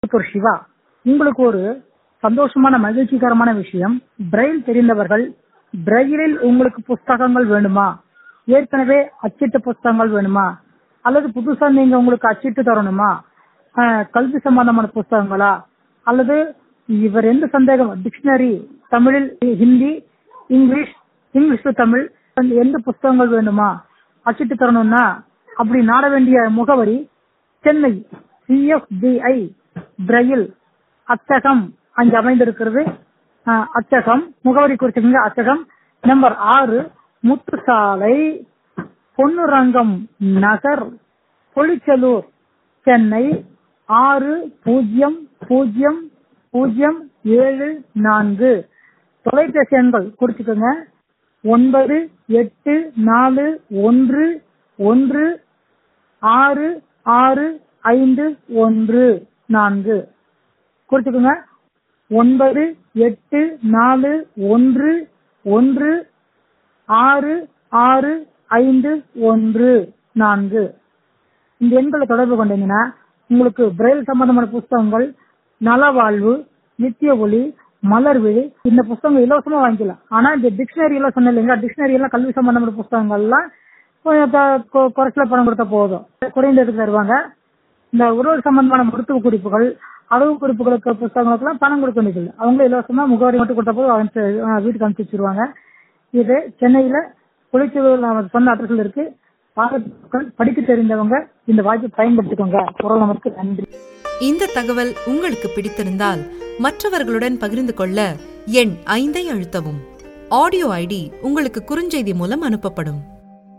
ஒரு சிவா உங்களுக்கு ஒரு சந்தோஷமான மகிழ்ச்சிகரமான விஷயம் பிரெயில் தெரிந்தவர்கள் பிரெயிலில் உங்களுக்கு புஸ்தகங்கள் வேணுமா ஏற்கனவே அச்சிட்ட புஸ்தகங்கள் வேணுமா அல்லது புதுசா நீங்க உங்களுக்கு அச்சிட்டு தரணுமா ஆஹ் கல்வி சம்பந்தமான புஸ்தகங்களா அல்லது இவர் எந்த சந்தேகம் டிக்ஷனரி தமிழில் Hindi English English to Tamil எந்த புஸ்தகங்கள் வேணுமா அச்சிட்டு தரணும்னா அப்படி நாட வேண்டிய முகவரி சென்னை சிஎஃபிஐ பிரையில் அச்சகம் அங்கு அமைந்திருக்கிறது ஆஹ் அச்சகம் முகவரி குறிச்சுக்கோங்க அச்சகம் நம்பர் ஆறு முத்துசாலை பொன்னுரங்கம் நகர் பொலிச்சலூர் சென்னை ஆறு பூஜ்ஜியம் பூஜ்ஜியம் பூஜ்ஜியம் ஏழு நான்கு தொலைபேசி எண்கள் குறிச்சுக்கோங்க ஒன்பது எட்டு நாலு ஒன்று ஒன்று ஆறு ஆறு ஐந்து ஒன்று நான்கு குறிச்சுக்கோங்க ஒன்பது எட்டு நாலு ஒன்று ஒன்று ஆறு ஆறு ஐந்து ஒன்று நான்கு இந்த எண்களை தொடர்பு கொண்டீங்கன்னா உங்களுக்கு பிரெயில் சம்பந்தமான புஸ்தகங்கள் நலவாழ்வு நித்திய ஒளி மலர்விழி இந்த புஸ்தகங்கள் இலவசமா வாங்கிக்கலாம் ஆனா இந்த டிக்ஷனரி எல்லாம் சொன்ன இல்லைங்களா டிக்ஷனரி எல்லாம் கல்வி சம்பந்தமான புஸ்தகங்கள்லாம் கொஞ்சம் த- கொ- குறைச்சல பணம் கொடுத்தா போதும் குறைந்த இதுக்கு தருவாங்க இந்த உறவு சம்பந்தமான மருத்துவ குறிப்புகள் அளவு குறிப்புகளுக்கு புஸ்தகங்களுக்கெல்லாம் பணம் கொடுக்க வேண்டியதில்லை அவங்களும் இலவசமா முகவரி மட்டும் கொடுத்த போது அனுப்பிச்சு அஹ் வீட்டுக்கு அனுப்பிச்சு வச்சிருவாங்க இது சென்னையில குளிச்சூர் நம்ம சொன்ன அட்ரஸ்ல இருக்கு பாரத் படிக்க தெரிந்தவங்க இந்த வாய்ப்பை பயன்படுத்திக்கோங்க குரல் நமக்கு நன்றி இந்த தகவல் உங்களுக்கு பிடித்திருந்தால் மற்றவர்களுடன் பகிர்ந்து கொள்ள எண் ஐந்தை அழுத்தவும் ஆடியோ ஐடி உங்களுக்கு குறுஞ்செய்தி மூலம் அனுப்பப்படும்